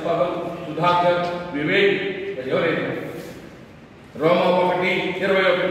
పదం సుధాకర్ వివేక్ ఎవరైనా రోమ ఒకటి ఇరవై ఒకటి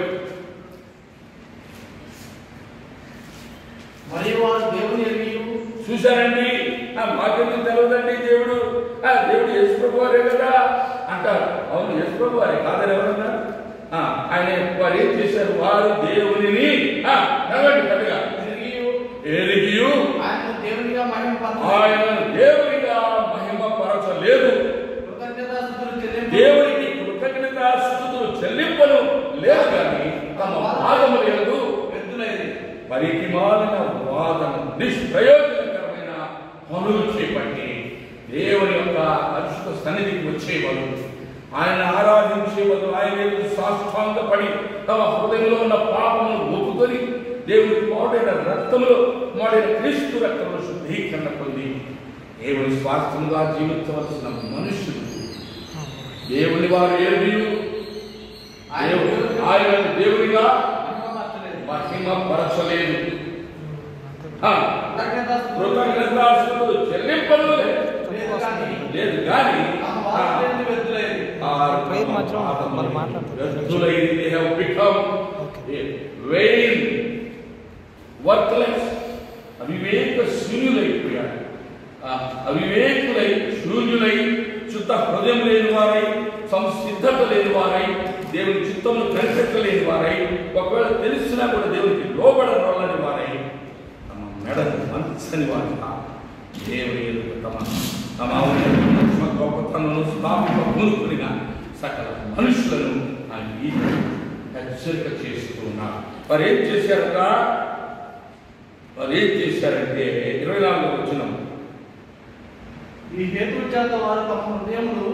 మరియు వారు దేవుని ఎరిగి చూశారండి ఆ మాకెందుకు తెలియదండి దేవుడు ఆ దేవుడు యేసు ప్రభు వారే కదా అంటారు అవును యేసు ప్రభు వారే కాదని ఎవరన్నారు ఆ, ఆయన వారు ఏం చేశారు వారు దేవునిని ఆ, నడవండి కట్టుగా ఎరిగి ఎరిగియు ఆయన దేవునిగా మహిమ ఆయన దేవునిగా మహిమ పరచలేదు కృతజ్ఞతాస్తుతులు చెల్లింపు దేవునికి కృతజ్ఞత స్థుతులు చెల్లింపను లేదు కానీ తమ పాదములు ఎందు వ్యర్థులైంది పరికి మాలిన వాదన నిష్ప్రయోజనకరమైన పనులు చేపట్టి దేవుని యొక్క పరిశుద్ధ సన్నిధికి వచ్చేవారు ఆయన ఆరాధించేవారు ఆయన ఎదురు సాష్టాంగపడి తమ హృదయంలో ఉన్న పాపమును ఒప్పుకొని దేవుని మోడైన రక్తములో మోడైన క్రీస్తు రక్తంలో శుద్ధీకరణ పొంది దేవుని స్వాస్థ్యముగా జీవించవలసిన మనుషులు దేవుని వారు ఏమి ఆయన దేవునిగా మహిమపరచలేదు. మహిమ పరచలేదు ఆ, కృతజ్ఞతాస్తుతులు కృతజ్ఞతాస్తుతులు చెల్లింపలు లేదు. లేదు కానీ లేదు కానీ తమ ఆ, వాక్యాన్ని వ్యర్థులైంది. ఆ ప్రేమ మాత్రం మరి మాట్లాడతారు. వ్యర్థులైంది. They have become vain, worthless, అవివేక శూన్యులైపోయాడు ఆ, అవివేకులై శూన్యులై శుద్ధ హృదయం లేని వారై సంసిద్ధత లేని వారై దేవుని చిత్తమును కనిపెట్టలేని వారై ఒకవేళ తెలిసినా కూడా దేవునికి లోబడని వాళ్ళని వారై తమ మెడను మంచని వారుగా దేవుని ఎదుట తమ తమ ఔన్నత్యము, తమ గొప్పతనను స్థాపిక పూనుకునిన సకల మనుషులను ఆయన ఈ హెచ్చరిక చేస్తూ ఉన్నారు వారు ఏం చేశారట వారు ఏం చేశారంటే ఇరవై నాలుగు వచ్చిన ఈ హేతు చేత వారు తమ హృదయములు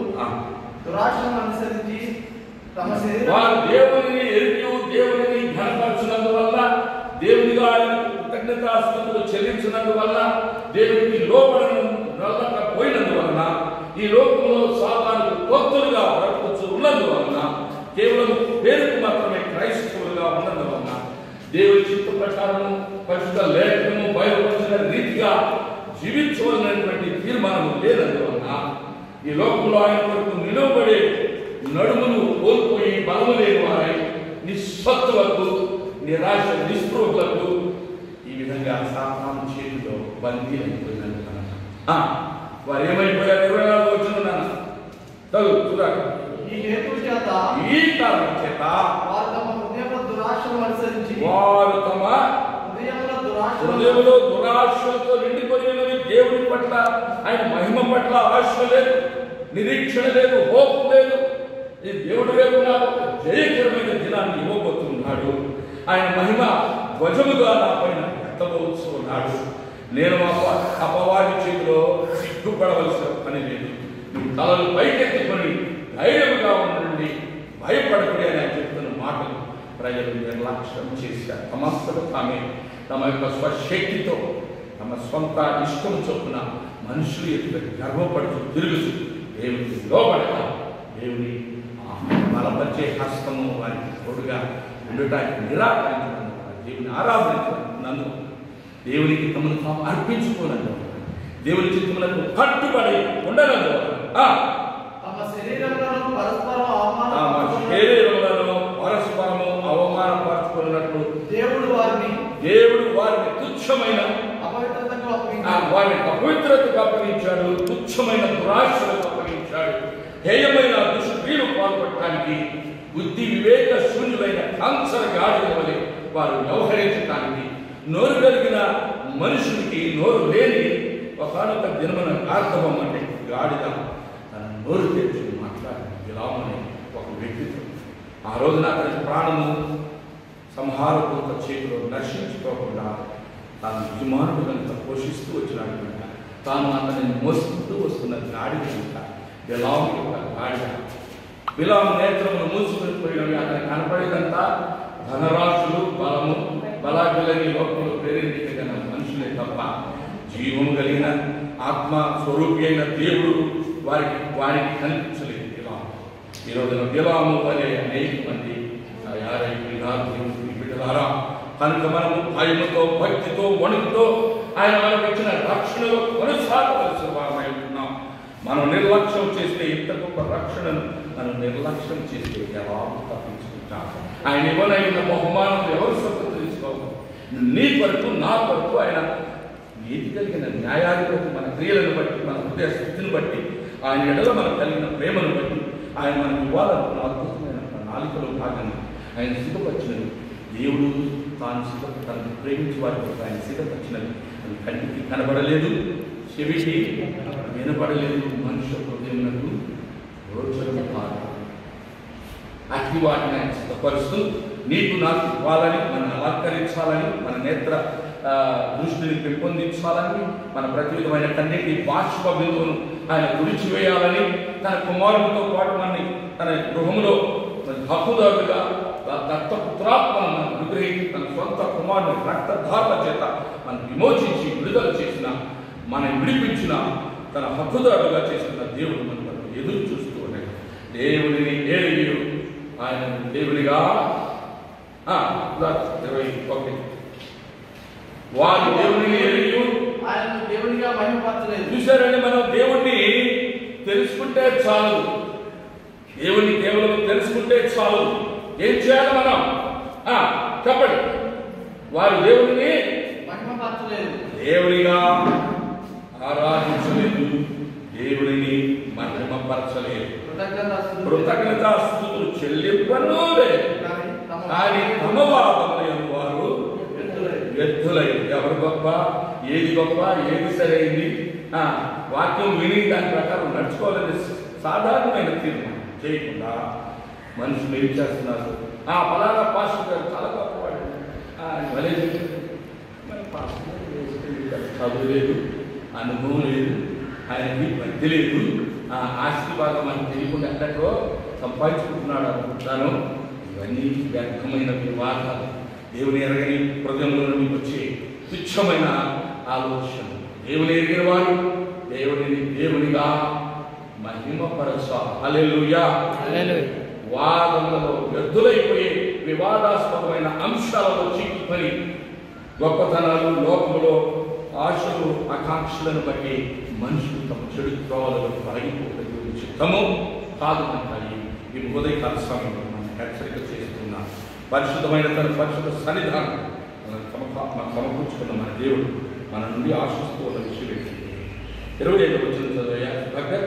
దురాశను అనుసరించి తమ శరీరం వారు దేవునిని ఎరిగి దేవునిని ఘనపరచినందువల్ల దేవునిగా ఆయన కృతజ్ఞతాస్తుతులు చెల్లించినందువల్ల దేవునికి లోపడను పోయినందువలన ఈ లోకంలో సాధారణ కొత్తలుగా బ్రతకచ్చు ఉన్నందువలన కేవలం పేరుకు మాత్రమే క్రైస్తవులుగా ఉన్నందువలన దేవుని చిత్త ప్రకారము పరిశుద్ధ లేఖనము బయలుపరిచిన రీతిగా జీవించవలసినటువంటి తీర్మానం లేనందువలన ఈ లోకంలో ఆయన కొరకు నిలువబడే నడుమును కోల్పోయి బలము లేని వారై నిస్సత్తులకు నిరాశ నిస్పృహులకు ఈ విధంగా సాతాను చేతిలో బందీ అయిపోయిందని ఆ, వారు ఏమైపోయారు ఇరవై నాలుగు వచ్చిన చదువు చూడాలి ఈ హేతు చేత ఈ కారణం చేత వారు తమ హృదయముల దురాశను అనుసరించి వారు తమ హృదయముల దురాశను హృదయంలో దురాశలతో నిండిపోయి ఉన్నవి దేవుని పట్ల ఆయన మహిమ పట్ల ఆశ లేదు నిరీక్షణ లేదు హోప్ లేదు ఈ దేవుడు రేపు నాకు ఒక జయకరమైన దినాన్ని ఇవ్వబోతున్నాడు ఆయన మహిమ ధ్వజముగా నా పైన ఎత్తబోతూ ఉన్నాడు నేను అప- అపవాది చేతిలో సిగ్గుపడవలసిన పని లేదు నువ్వు తలలు పైకెత్తుకొని ధైర్యముగా ఉండండి భయపడకుడి అని ఆయన చెప్తున్న మాటలు ప్రజలు నిర్లక్ష్యం చేశారు సమస్తలు తామే తమ యొక్క స్వశక్తితో తమ సొంత ఇష్టం చొప్పున మనుషులు ఎదుట గర్వపడుతూ తిరుగుతూ దేవునికి లోబడక దేవుని ఆ బలపరిచే హస్తము వారికి తోడుగా ఉండటానికి నిరాకరించినందుకు దేవుని ఆరాధించినందు దేవునికి తమను తాము అర్పించుకోనందు దేవుని చిత్తములకు కట్టుబడి ఉండనందు ఆ తమ శరీరములను పరస్పరం తమ అవమానం శరీరములను పరస్పరము అవమానపరచుకున్నట్లు దేవుడు వారిని దేవుడు వారిని తుచ్చమైన అపవిత్రతకు ఆ, అప్పగించాడు వారిని అపవిత్రతకు అప్పగించాడు తుచ్చమైన దురాశలకు అప్పగించాడు హేయమైన దుష్క్రియలు పాల్పడటానికి బుద్ధి వివేక శూన్యులైన కాంసర గాడిద వలె వారు వ్యవహరించటానికి నోరు కలిగిన మనుషునికి నోరు లేని ఒకనొక దినమున కార్తవం అంటే గాడిద తన నోరు తెచ్చుకుని మాట్లాడి విలామని ఒక వ్యక్తితో ఆ రోజున అతని ప్రాణము సంహారపూత చేతిలో నశించుకోకుండా తాను యజమానుడు కనుక పోషిస్తూ వచ్చినాడు కనుక తాను అతనిని మోసుకుంటూ వస్తున్న గాడిద కనుక బిలాం యొక్క గాడిద బిలాం నేత్రమును మూసుకొని పోయినవి అతను కనపడేదంతా ధనరాశులు బలము బలాగలని లోకంలో ప్రేరేపించగల మనుషులే తప్ప జీవము కలిగిన ఆత్మ స్వరూపి అయిన దేవుడు వారికి వారికి కనిపించలేదు బిలాం ఈ రోజున బిలాము అనే అనేక మంది తయారైపోయినారు దేవుని బిడ్డలారా కనుక మనము భయముతో భక్తితో వణుకుతో ఆయన మనకు ఇచ్చిన రక్షణలో కొనసాగవలసిన వారమై ఉంటున్నాం మనం నిర్లక్ష్యం చేస్తే ఇంత గొప్ప రక్షణను మనం నిర్లక్ష్యం చేస్తే ఎలా తప్పించుకుంటాం ఆయన ఇవ్వనైన బహుమానం ఎవరు స్వతంత్రించుకోవాలి నీ కొరకు నా కొరకు ఆయన నీతి కలిగిన న్యాయాధిపతి మన క్రియలను బట్టి మన హృదయ స్థితిని బట్టి ఆయన ఎడల మనకు కలిగిన ప్రేమను బట్టి ఆయన మనకు ఇవ్వాలనుకున్న అద్భుతమైన ప్రణాళికలో భాగంగా ఆయన సిద్ధపరిచినది దేవుడు తాను సిద్ధ తనను ప్రేమించి వారి కొరకు ఆయన సిద్ధపరిచినది అది కంటికి కనబడలేదు చెవికి వినపడలేదు మనుష్య హృదయములకు గోచరము కాదు అట్టి వాటిని ఆయన సిద్ధపరుస్తూ నీకు నాకు ఇవ్వాలని మనం అలంకరించాలని మన నేత్ర ఆ, దృష్టిని పెంపొందించాలని మన ప్రతి విధమైన కన్నిటి బాష్ప బిందువును ఆయన గురిచివేయాలని తన కుమారుడితో పాటు మనని తన గృహంలో హక్కుదారులుగా దత్తపుత్రాత్మను మనం అనుగ్రహించి తన సొంత కుమారుని రక్తధారణ చేత మనం విమోచించి విడుదల చేసిన మనం విడిపించిన తన హక్కుదారులుగా చేసిన దేవుడు మన కొరకు ఎదురు చూస్తూ ఉన్నాడు దేవుడిని ఏలియు ఆయన దేవునిగా ఆ, ఇరవై ఒకటి వారి దేవునిని ఏలియు ఆయన దేవునిగా మహిమపరచలేదు చూశారండి మనం దేవుణ్ణి తెలుసుకుంటే చాలు దేవుణ్ణి కేవలం తెలుసుకుంటే చాలు ఏం చేయాలి మనం ఆ, చెప్పండి వారు దేవుడిని మహిమపరచలేదు దేవునిగా ఆరాధించలేదు దేవుడిని మహిమపరచలేదు కృతజ్ఞతాస్తుతులు కృతజ్ఞత స్థుతులు చెల్లింపను లేదు కానీ తమ కానీ తమ వాదములు వారు వ్యక్తులై వ్యర్థులై ఎవరు గొప్ప ఏది గొప్ప ఏది సరైంది ఆ, వాక్యం విని దాని ప్రకారం నడుచుకోవాలని సాధారణమైన తీర్మానం చేయకుండా మనుషులు ఏం చేస్తున్నారు ఆ ఫలానా పాస్టర్ గారు చాలా గొప్పవాడు ఆ, ఆయన భలే చెప్పారు. మరి పాస్టర్ గారు వేసుకెళ్ళి చదువు లేదు అనుభవం లేదు ఆయనకి భక్తి లేదు ఆ ఆస్తి భాగం మనకు తెలియకుండా ఎక్కడో సంపాదించుకుంటున్నాడు అనుకుంటాను ఇవన్నీ వ్యర్థమైన వివాదాలు దేవుని ఎరగని హృదయంలో నుండి వచ్చే తుచ్చమైన ఆలోచన దేవుని ఎరిగిన వారు దేవుడిని దేవునిగా మహిమపరచ హల్లెలూయా హల్లెలూయా. వాదములలో వ్యర్థులైపోయి వివాదాస్పదమైన అంశాలలో చిక్కుకొని గొప్పతనాలు లోకములో ఆశలు ఆకాంక్షలను బట్టి మనుషులు తమ చెడు త్రోవలలో తొలగిపోవడం చిత్తము కాదు అంటాయి ఈ ఉదయకాల సమయంలో మనం హెచ్చరిక చేస్తున్న పరిశుద్ధమైన తన పరిశుద్ధ సన్నిధానం మనం సమక- మనం సమకూర్చుకున్న మన దేవుడు మన నుండి ఆశిస్తూ ఉన్న విషయం ఏంటి ఇరవై ఐదు వచ్చిన చదివయ్యా భగత్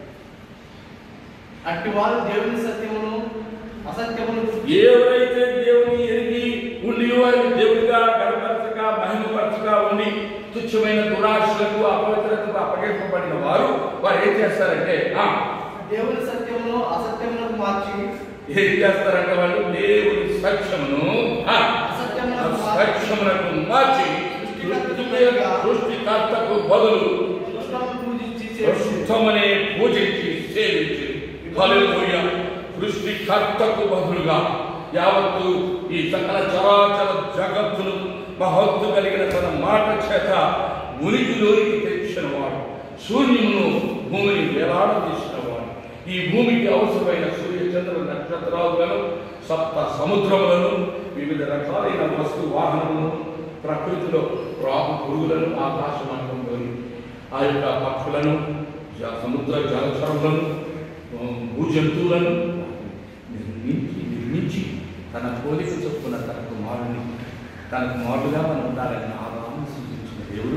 అట్టి వారు దేవుని సత్యమును అసత్యమును ఎవరైతే దేవుని ఎరిగి ఉండి వారిని దేవుడిగా గణపరచక మహిమపరచగా ఉండి తుచ్చమైన దురాశలకు అపవిత్రతకు అప్పగింపబడిన వారు వారు ఏం చేస్తారంటే ఆ, దేవుని సత్యమును అసత్యములకు మార్చి ఏం చేస్తారంటే వాళ్ళు దేవుని సత్యమును ఆ, అసత్యములకు మార్చి సత్యమునకు మార్చి సృష్టికర్త- సృష్టికర్తకు బదులు కృష్ణను పూజించి చేసి ప్రస్తుతమనే పూజించి సేవించి హల్లెలూయా సృష్టికర్తకు బదులుగా యావత్తు ఈ సకల చరాచర జగత్తును మహత్తు కలిగిన తన మాట చేత ఉనికిలోనికి తెచ్చిన వాడు శూన్యమును భూమిని వేలాడదీసిన వాడు ఈ భూమికి అవసరమైన సూర్య చంద్ర నక్షత్రాలను సప్త సముద్రములను వివిధ రకాలైన వస్తు వాహనములను ప్రకృతిలో రాహు పురుగులను ఆకాశ మండలంలోని ఆ యొక్క పక్షులను జ- సముద్ర జలచరములను ఆ, భూజంతువులను నిర్మించి నిర్మించి తన పోలిక చొప్పున తన కుమారుని తన కుమారుడుగా మనం ఉండాలని ఆదాన్ని సూచించిన దేవుడు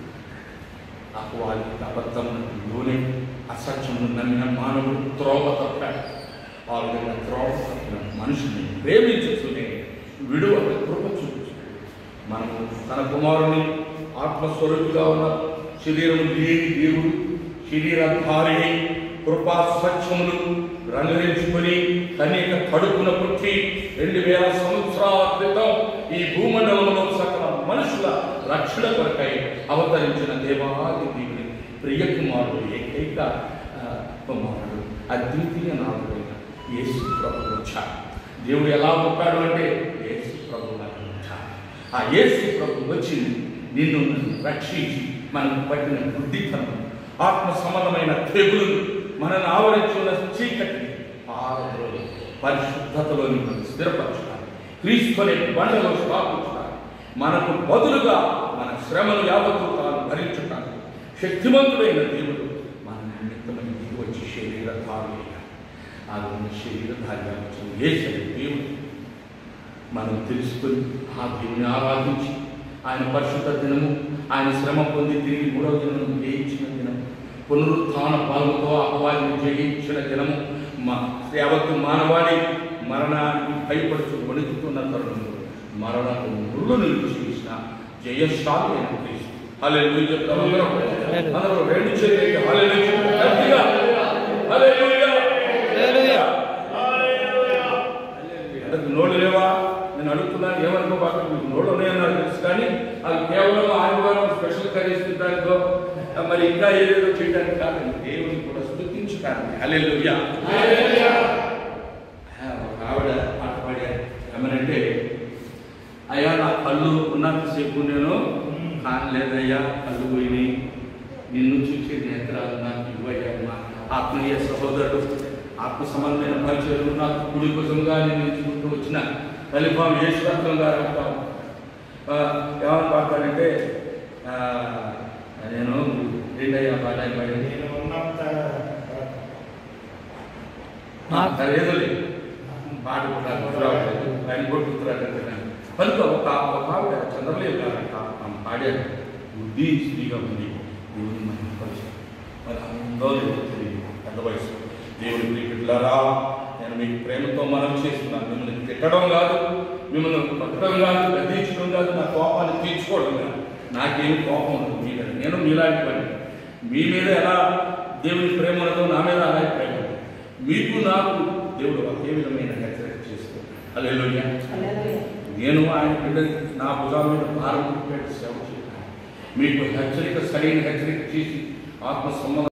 అపవాది అబద్ధమునకు లోనే అసత్యమును నమ్మిన మానవుడు త్రోవ తప్పాడు ఆ విధంగా త్రోవ తప్పిన మనుషుని ప్రేమించుతూనే విడువ కృప చూపించు మనము తన కుమారుని ఆత్మస్వరూపిగా ఉన్న శరీరం లేని దేవుడు శరీరధారి కృపా సత్యములు రంగరించుకొని కన్యక కడుపున పుట్టి రెండు వేల సంవత్సరాల క్రితం ఈ భూమండలంలో సకల మనుషుల రక్షణ కొరకై అవతరించిన దేవాది దేవుని ప్రియ కుమారుడు ఏకైక ఆ, కుమారుడు అద్వితీయ నాలుగైన యేసు ప్రభు వచ్చాడు దేవుడు ఎలా పుట్టాడు అంటే యేసు ప్రభు వచ్చాడు ఆ యేసు ప్రభు వచ్చి నిన్ను నన్ను రక్షించి మనకు పట్టిన బుద్ధితనం ఆత్మ సంబంధమైన తెగులు మనల్ని ఆవరించున్న చీకటిని పారద్రోలి పరిశుద్ధతలోని మనం స్థిరపరచుకోవాలి క్రీస్తు అనే బండలో స్థాపించాలి మనకు బదులుగా మన శ్రమను యావత్తు తాను భరించుటానికి శక్తివంతుడైన దేవుడు మన నిమిత్తం శరీరధారి ఆయన ఉన్న శరీరధారిగా వచ్చిన ఏసరి దేవుడు మనం తెలుసుకొని ఆ దేవుని ఆరాధించి ఆయన పరిశుద్ధ దినము ఆయన శ్రమ పొంది తిరిగి మూడవ దినము జయించిన దినం పునరుత్థాన పాలనతో అపవాదిని జయించిన దినము మా యావత్తు మానవాళి మరణానికి భయపడుతూ వణుకుతున్న తరుణంలో మరణకు ముళ్ళు నిలిచేసిన జయశాలి అయిన క్రీస్తు హల్లెలూయా చెప్తాం అందరం అందరూ రెండు చేతులెత్తి హల్లెలూయా చెప్తాం. గట్టిగా హల్లెలూయా హల్లెలూయా. అందరికి నోళ్ళు లేవా నేను అడుగుతున్నాను ఏమనుకోబాక మీకు నోళ్ళు ఉన్నాయన్నారు తెలుసు కానీ అది కేవలం ఆదివారం స్పెషల్ కర్రీస్ తినడానికో మరి ఇంకా ఏదేదో చేయడానికి కాదండి దేవుని కూడా స్థుతించడానికి హల్లెలూయా ఆ, ఒక ఆవిడ పాట పాడారు ఏమనంటే అయ్యా నా కళ్ళు ఉన్నంతసేపు నేను కానలేదయ్యా కళ్ళు పోయినాయి నిన్ను చూసే నేత్రాలు నాకు ఇవ్వయ్యా మా ఆత్మీయ సహోదరుడు ఆత్మ సంబంధమైన పరిచయాలు నాకు కుడి కోసంగా నేను ఎంచుకుంటూ వచ్చిన కలిపాం యేశ్వరత్వం గారు అంటాం ఆ, ఏమని పాడతానంటే ఆ, నేను ఏంటయ్యా పాట ఆయన పాడింది? నేను ఉన్నంత నాకు- అదేదోలే పాట కూడా గుర్తురావట్లేదు ఆయన కూడా గుర్తురాటంటున్నాను కనుక ఒక ఒక ఆవిడ చంద్రలేవు గారంట ఆమె పాడారు బుద్ధి స్త్రీగా ఉంది దేవుని మనం పరిచయం మరి అందో లేదో తెలియదు పెద్ద వయసు దేవుని ప్రియలారా నేను మీకు ప్రేమతో మనం చేస్తున్నాను మిమ్మల్ని తిట్టడం కాదు మిమ్మల్ని కొట్టడం కాదు గద్దించడం కాదు నా కోపాన్ని తీర్చుకోవడం కాదు నాకేం కోపం ఉండదు మీ మీద నేను మీలాంటి వాడిని మీ మీద ఎలా దేవుని ప్రేమ ఉన్నదో నా మీద అలాగే ప్రేమ ఉంది. మీకు నాకు దేవుడు ఒకే విధమైన హెచ్చరిక చేస్తాడు అల్లెలుయ్య నేను ఆయన బిడ్డని నా భుజాల మీద భారం పెట్టాడు సేవ చేయాలి మీకు హెచ్చరిక సరైన హెచ్చరిక చేసి ఆత్మ సంబంధం